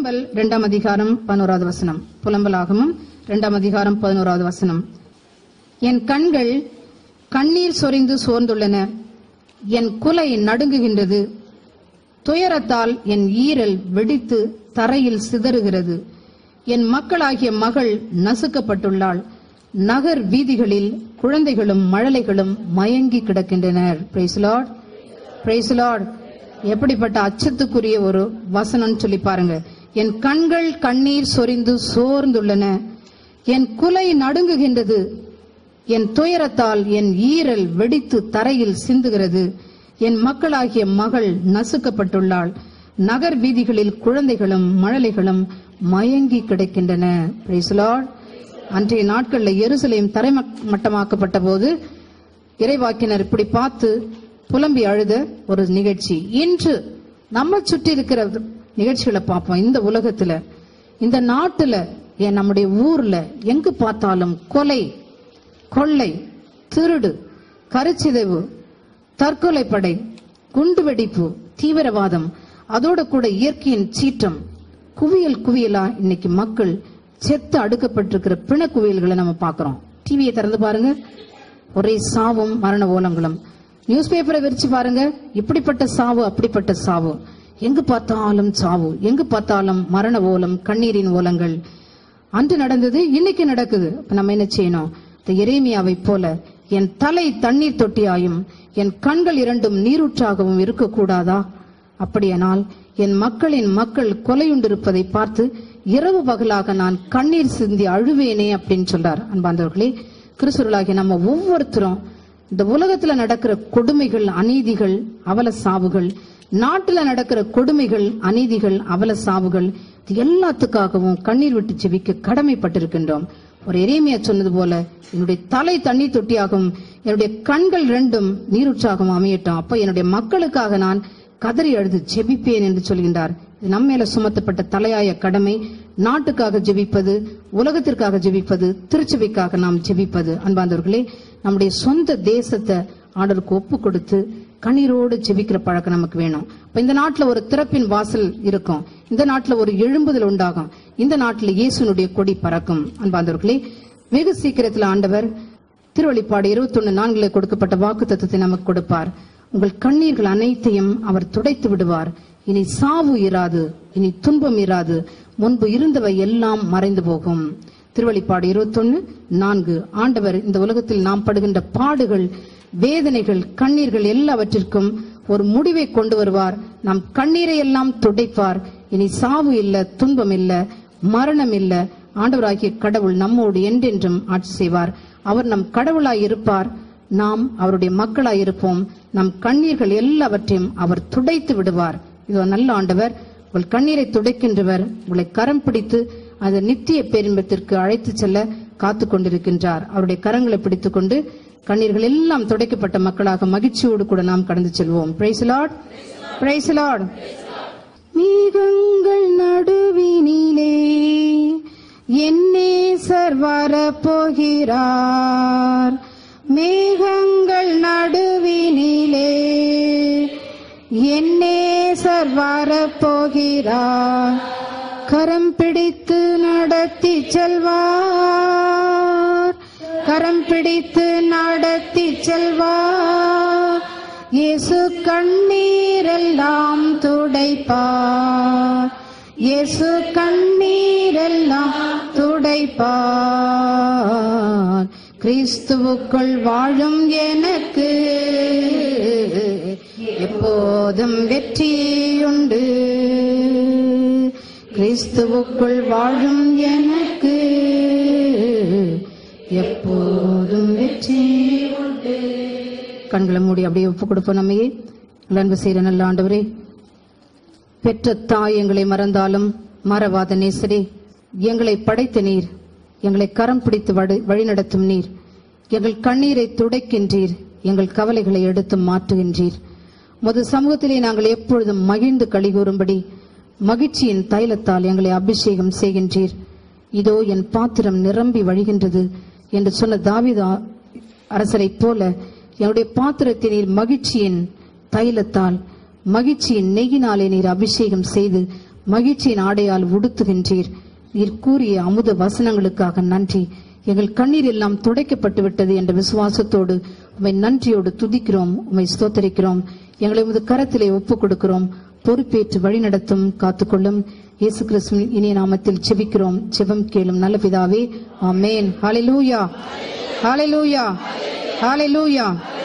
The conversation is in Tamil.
புலம்பல் இரண்டாம் அதிகாரம் பதினோராவது வசனம் புலம்பலாகமும் இரண்டாம் அதிகாரம் பதினோராவது வசனம் என் கண்கள் கண்ணீர் சொரிந்து சோர்ந்துள்ளன என் குலை நடுங்குகின்றது துயரத்தால் என் ஈரல் வெடித்து தரையில் சிதறுகிறது என் மக்களாகிய மகள் நசுக்கப்பட்டுள்ளாள் நகர் வீதிகளில் குழந்தைகளும் மழலைகளும் மயங்கி கிடக்கின்றனர் பிரைஸ் லார்ட் பிரைஸ் லார்ட் எப்படிப்பட்ட அச்சத்துக்குரிய ஒரு வசனம் சொல்லி பாருங்க என் கண்கள் கண்ணீர் சொரிந்து சோர்ந்துள்ளன என் குலை நடுங்குகின்றது என் துயரத்தால் என் ஈரல் வெடித்து தரையில் சிந்துகிறது என் மக்களாகிய மகள் நசுக்கப்பட்டுள்ளாள் நகர் வீதிகளில் குழந்தைகளும் மழலைகளும் மயங்கி கிடக்கின்றன Praise the Lord. அன்றைய நாட்களில் எருசலேம் தரைமட்டமாக்கப்பட்ட போது இறைவாக்கினர் இப்படி பார்த்து புலம்பி அழுத ஒரு நிகழ்ச்சி இன்று நம்ம சுற்றி இருக்கிற நிகழ்ச்சிகளை பார்ப்போம் இந்த உலகத்துல இந்த நாட்டுல ஏன் நம்முடைய ஊர்ல எங்கு பார்த்தாலும் கொலை கொள்ளை திருடு கருச்சிதைவு தற்கொலை படை குண்டுவெடிப்பு தீவிரவாதம் அதோட கூட இயற்கையின் சீற்றம் குவியல் குவியலா இன்னைக்கு மக்கள் செத்து அடுக்கப்பட்டிருக்கிற பிண குவியல்களை நம்ம பார்க்கிறோம் டிவியை திறந்து பாருங்க ஒரே சாவும் மரண ஓலங்களும் நியூஸ் பேப்பரை விரிச்சு பாருங்க இப்படிப்பட்ட சாவு அப்படிப்பட்ட சாவு எங்கு பார்த்தாலும் சாவு எங்கு பார்த்தாலும் மரண ஓலம் கண்ணீரின் ஓலங்கள் அன்று நடந்தது இன்னைக்கு நடக்குது அப்ப நம்ம என்ன செய்யணும் இந்த எரேமியாவை போல என் தலை தண்ணீர் தொட்டியாயும் என் கண்கள் இரண்டும் நீரூற்றாகவும் இருக்கக்கூடாதா அப்படியானால் என் மக்களின் மக்கள் கொலையுண்டிருப்பதை பார்த்து இரவு பகலாக நான் கண்ணீர் சிந்தி அழுவேனே அப்படின்னு சொல்றார் அன்பாந்தவர்களே கிறிஸ்துவர்களாகிய நம்ம ஒவ்வொருத்தரும் இந்த உலகத்துல நடக்கிற கொடுமைகள் அநீதிகள் அவல சாவுகள் நாட்டுல நடக்கிற கொடுமைகள் அநீதிகள் அவல சாவுகள் இது எல்லாத்துக்காகவும் கண்ணீர் விட்டு செவிக்க கடமைப்பட்டிருக்கின்றோம் ஒரு எரேமியா சொன்னது போல என்னுடைய தலை தண்ணீர் தொட்டியாகவும் என்னுடைய கண்கள் ரெண்டும் நீரூற்றாகவும் அமையட்டும் அப்ப என்னுடைய மக்களுக்காக நான் கதறி அழுது ஜெபிப்பேன் என்று சொல்கின்றார் இது நம்ம மேல சுமத்தப்பட்ட தலையாய கடமை நாட்டுக்காக ஜெபிப்பது உலகத்திற்காக ஜெபிப்பது திருச்சபைக்காக நாம் ஜெபிப்பது அன்பாந்தவர்களே நம்முடைய சொந்த தேசத்தை ஆண்டருக்கு ஒப்பு கொடுத்து கண்ணீரோடு ஜெபிக்கிற பழக்கம் நமக்கு வேணும் இப்ப இந்த நாட்டுல ஒரு திறப்பின் வாசல் இருக்கும் இந்த நாட்டுல ஒரு எழும்புதல் உண்டாகும் இந்த நாட்டுல இயேசுனுடைய கொடி பறக்கும் அன்பாந்தவர்களே வெகு சீக்கிரத்தில் ஆண்டவர் திருவழிப்பாடு இருபத்தொன்னு நான்குல கொடுக்கப்பட்ட வாக்கு தத்துவத்தை நமக்கு கொடுப்பார் உங்கள் கண்ணீர்கள் அனைத்தையும் அவர் துடைத்து விடுவார் இனி சாவு இராது இனி துன்பம் இராது முன்பு இருந்தவை எல்லாம் மறைந்து போகும் திருவழிப்பாடு இருபத்தொன்னு நான்கு ஆண்டவர் இந்த உலகத்தில் நாம் படுகின்ற பாடுகள் வேதனைகள் கண்ணீர்கள் எல்லாவற்றிற்கும் ஒரு முடிவை கொண்டு வருவார் நம் கண்ணீரை எல்லாம் துடைப்பார் இனி சாவு இல்ல துன்பம் இல்ல மரணம் இல்ல ஆண்டவராகிய கடவுள் நம்மோடு என்றென்றும் ஆட்சி செய்வார் அவர் நம் கடவுளாய் இருப்பார் நாம் அவருடைய மக்களாய் இருப்போம் நம் கண்ணீர்கள் எல்லாவற்றையும் அவர் துடைத்து விடுவார் இதோ நல்ல ஆண்டவர் உங்கள் கண்ணீரை துடைக்கின்றவர் உங்களை கரம் பிடித்து அந்த நித்திய பேரின்பத்திற்கு அழைத்து செல்ல காத்து கொண்டிருக்கின்றார் அவருடைய கரங்களை பிடித்துக் கொண்டு கண்ணீர்கள் எல்லாம் துடைக்கப்பட்ட மக்களாக மகிழ்ச்சியோடு கூட நாம் கடந்து செல்வோம் பிரைஸ் லார்ட் பிரைஸ் லார்ட் மீகங்கள் நடுவினிலே என்னேசர் வரப்போகிறார் மேகங்கள் நடுவினிலே என்னேசர் வரப்போகிறார் கரம் பிடித்து நடத்தி செல்வார் கரம் பிடித்து நடத்தி செல்வார் இயேசு கண்ணீரெல்லாம் துடைப்பார் இயேசு கண்ணீரெல்லாம் துடைப்பார் கிறிஸ்துவுக்குள் வாழும் எனக்கு எப்போதும் வெற்றியுண்டு கிறிஸ்துவுக்குள் வாழும் எனக்கு எப்போதும் வெற்றி உண்டு கண்களை மூடி அப்படியே ஒப்பு கொடுப்போம் நம்மையே அன்பு செய்கிற நல்ல ஆண்டவரே பெற்ற தாய் எங்களை மறந்தாலும் மறவாத நேசரே எங்களை படைத்த நீர் எங்களை கரம் பிடித்து வழி- வழிநடத்தும் நீர் எங்கள் கண்ணீரை துடைக்கின்றீர் எங்கள் கவலைகளை எடுத்து மாற்றுகின்றீர் முது சமூகத்திலே நாங்கள் எப்பொழுதும் மகிழ்ந்து கழிகூறும்படி மகிழ்ச்சியின் தைலத்தால் எங்களை அபிஷேகம் செய்கின்றீர் இதோ என் பாத்திரம் நிரம்பி வழிகின்றது என்று சொன்ன தாவீது அரசரைப் போல என்னுடைய பாத்திரத்தை நீர் மகிழ்ச்சியின் தைலத்தால் மகிழ்ச்சியின் நெய்யினாலே நீர் அபிஷேகம் செய்து மகிழ்ச்சியின் ஆடையால் உடுத்துகின்றீர் நீர் கூறிய அமுத வசனங்களுக்காக நன்றி எங்கள் கண்ணீர் எல்லாம் துடைக்கப்பட்டு விட்டது என்ற விசுவாசத்தோடு உம்மை நன்றியோடு துதிக்கிறோம் உம்மை ஸ்தோத்தரிக்கிறோம் எங்களை உமது கரத்திலே ஒப்புக் கொடுக்கிறோம் பொறுப்பேற்று வழிநடத்தும் காத்துக்கொள்ளும் இயேசு கிறிஸ்துவின் இனிய நாமத்தில் செபிக்கிறோம் செபம் கேளும் நல்ல பிதாவே ஆமென் ஹalleluya ஹalleluya ஹalleluya